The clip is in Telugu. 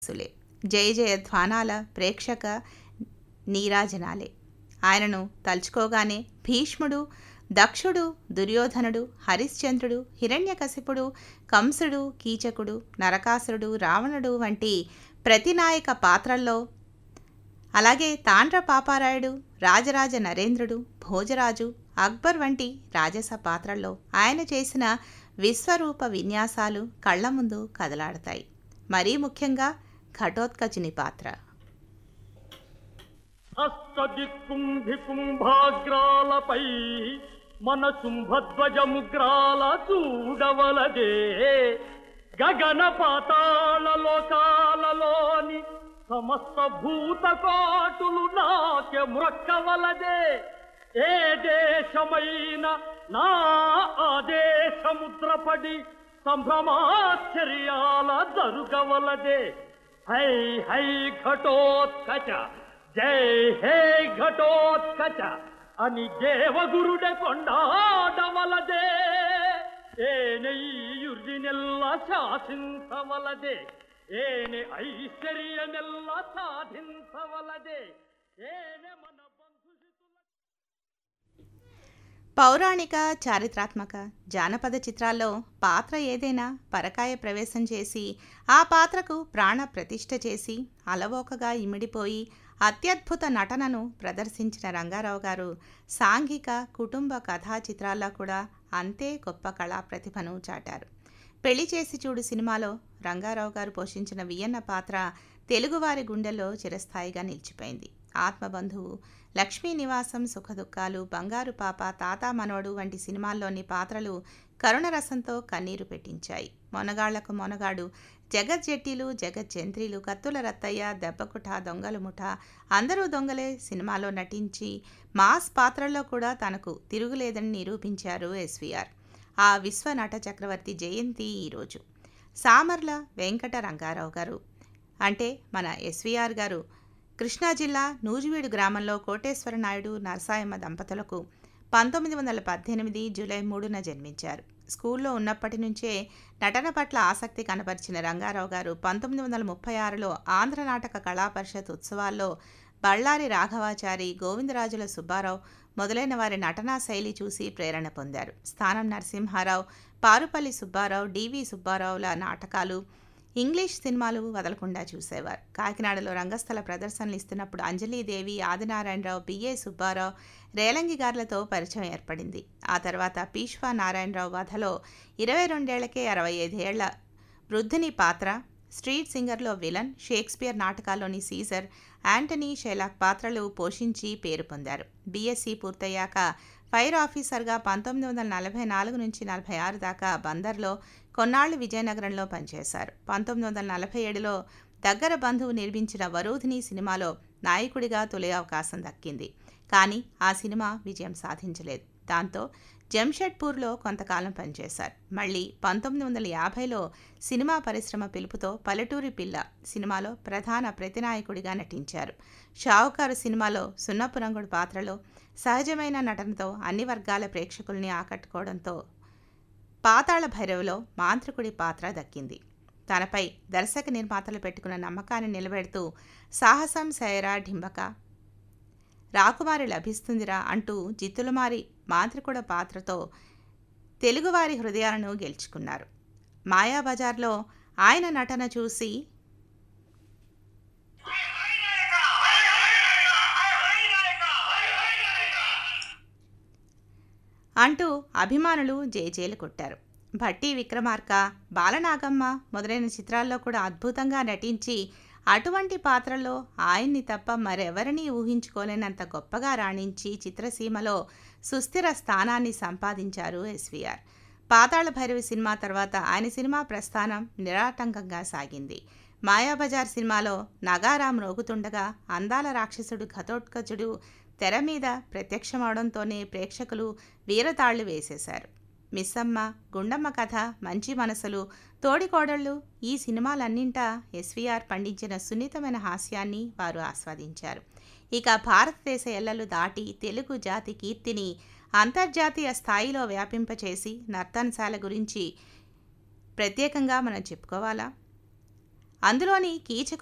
సులే జయ జయ ధ్వానాల ప్రేక్షక నీరాజనాలే ఆయనను తలుచుకోగానే భీష్ముడు దక్షుడు దుర్యోధనుడు హరిశ్చంద్రుడు హిరణ్యకశిపుడు కంసుడు కీచకుడు నరకాసురుడు రావణుడు వంటి ప్రతినాయక పాత్రల్లో అలాగే తాండ్ర పాపారాయుడు రాజరాజ నరేంద్రుడు భోజరాజు అక్బర్ వంటి రాజస పాత్రల్లో ఆయన చేసిన విశ్వరూప విన్యాసాలు కళ్ల ముందు కదలాడతాయి మరీ ముఖ్యంగా ఘటోత్కచుని పాత్ర హస్తదిక్కుంభి కుంభాగ్రాలపై మన శుంభధ్వజముగ్రాల చూడవలదే గగన పాతాళ లోకాలలోని సమస్త భూతకోటులు నాట్య మ్రక్కవలదే ఏ దేశమైన నా ఆదేశముద్రపడి సంభ్రమాశ్చర్యాల జరుగవలదే హై హై ఘటోత్కచ జై హే ఘటోత్కచ అని దేవగురుడే కొండాడవలదే ఏనెయ్యుర్దినెల్ల శాసించవలదే ఏనే ఐశ్వర్యమెల్ల సాధించవలదే ఏనే మన బంధుహితుల పౌరాణిక చారిత్రాత్మక జానపద చిత్రాల్లో పాత్ర ఏదైనా పరకాయ ప్రవేశం చేసి ఆ పాత్రకు ప్రాణ ప్రతిష్ఠ చేసి అలవోకగా ఇమిడిపోయి అత్యద్భుత నటనను ప్రదర్శించిన రంగారావు గారు సాంఘిక కుటుంబ కథా చిత్రాల్లో కూడా అంతే గొప్ప కళా ప్రతిభను చాటారు పెళ్లి చేసి చూడు సినిమాలో రంగారావు గారు పోషించిన వియన్న పాత్ర తెలుగువారి గుండెల్లో చిరస్థాయిగా నిలిచిపోయింది ఆత్మబంధువు లక్ష్మీ నివాసం సుఖదుఖాలు బంగారు పాప తాత మనవడు వంటి సినిమాల్లోని పాత్రలు కరుణరసంతో కన్నీరు పెట్టించాయి మొనగాళ్లకు మొనగాడు జగజ్జెట్టీలు జగజ్జంత్రీలు కత్తుల రత్తయ్య దెబ్బకుట దొంగల ముఠ అందరూ దొంగలే సినిమాలో నటించి మాస్ పాత్రల్లో కూడా తనకు తిరుగులేదని నిరూపించారు ఎస్వీఆర్ ఆ విశ్వ నట చక్రవర్తి జయంతి ఈరోజు సామర్ల వెంకట రంగారావు గారు అంటే మన ఎస్వీఆర్ గారు కృష్ణా జిల్లా నూజివీడు గ్రామంలో కోటేశ్వర నాయుడు నరసాయమ్మ దంపతులకు పంతొమ్మిది వందల పద్దెనిమిది జూలై మూడున జన్మించారు స్కూల్లో ఉన్నప్పటి నుంచే నటన పట్ల ఆసక్తి కనపరిచిన రంగారావు గారు పంతొమ్మిది వందల ముప్పై ఆరులో ఆంధ్ర నాటక కళా పరిషత్ ఉత్సవాల్లో బళ్ళారి రాఘవాచారి గోవిందరాజుల సుబ్బారావు మొదలైన వారి నటనా శైలి చూసి ప్రేరణ పొందారు స్థానం నరసింహారావు పారుపల్లి సుబ్బారావు డివి సుబ్బారావుల నాటకాలు ఇంగ్లీష్ సినిమాలు వదలకుండా చూసేవారు కాకినాడలో రంగస్థల ప్రదర్శనలు ఇస్తున్నప్పుడు అంజలీదేవి ఆదినారాయణరావు బిఏ సుబ్బారావు రేలంగి గారులతో పరిచయం ఏర్పడింది ఆ తర్వాత పీష్వా నారాయణరావు వధలో ఇరవై రెండేళ్లకే అరవై ఐదేళ్ల వృద్ధుని పాత్ర స్ట్రీట్ సింగర్లో విలన్ షేక్స్పియర్ నాటకాల్లోని సీజర్ యాంటనీ షైలాక్ పాత్రలు పోషించి పేరు పొందారు బీఎస్సీ పూర్తయ్యాక ఫైర్ ఆఫీసర్గా పంతొమ్మిది వందల నలభై నాలుగు నుంచి నలభై ఆరు దాకా బందర్లో కొన్నాళ్లు విజయనగరంలో పనిచేశారు పంతొమ్మిది వందల నలభై ఏడులో దగ్గర బంధువు నిర్మించిన వరూధిని సినిమాలో నాయకుడిగా తొలి అవకాశం దక్కింది కానీ ఆ సినిమా విజయం సాధించలేదు దాంతో జంషెడ్పూర్లో కొంతకాలం పనిచేశారు మళ్ళీ పంతొమ్మిది వందల యాభైలో సినిమా పరిశ్రమ పిలుపుతో పల్లెటూరి పిల్ల సినిమాలో ప్రధాన ప్రతినాయకుడిగా నటించారు షావుకారు సినిమాలో సున్నపురంగుడు పాత్రలో సహజమైన నటనతో అన్ని వర్గాల ప్రేక్షకుల్ని ఆకట్టుకోవడంతో పాతాళ భైరవిలో మాంత్రికుడి పాత్ర దక్కింది తనపై దర్శక నిర్మాతలు పెట్టుకున్న నమ్మకాన్ని నిలబెడుతూ సాహసం సైరా డింబక రాకుమారి లభిస్తుందిరా అంటూ జిత్తులమారి మాంత్రికుడ పాత్రతో తెలుగువారి హృదయాలను గెలుచుకున్నారు మాయాబజార్లో ఆయన నటన చూసి అంటూ అభిమానులు జేజేలు కొట్టారు భట్టి విక్రమార్క బాలనాగమ్మ మొదలైన చిత్రాల్లో కూడా అద్భుతంగా నటించి అటువంటి పాత్రలో ఆయన్ని తప్ప మరెవరినీ ఊహించుకోలేనంత గొప్పగా రాణించి చిత్రసీమలో సుస్థిర స్థానాన్ని సంపాదించారు ఎస్వీఆర్ పాతాళ భైరవి సినిమా తర్వాత ఆయన సినిమా ప్రస్థానం నిరాటంకంగా సాగింది మాయాబజార్ సినిమాలో నగారాం రోగుతుండగా అందాల రాక్షసుడు ఘతోత్కచుడు తెర మీద ప్రత్యక్షమవడంతోనే ప్రేక్షకులు వీరతాళ్లు వేసేశారు మిస్సమ్మ గుండమ్మ కథ మంచి మనసులు తోడికోడళ్ళు ఈ సినిమాలన్నింటా ఎస్వీఆర్ పండించిన సున్నితమైన హాస్యాన్ని వారు ఆస్వాదించారు ఇక భారతదేశ ఎల్లలు దాటి తెలుగు జాతి కీర్తిని అంతర్జాతీయ స్థాయిలో వ్యాపింపచేసి నర్తనశాల గురించి ప్రత్యేకంగా మనం చెప్పుకోవాలా అందులోని కీచక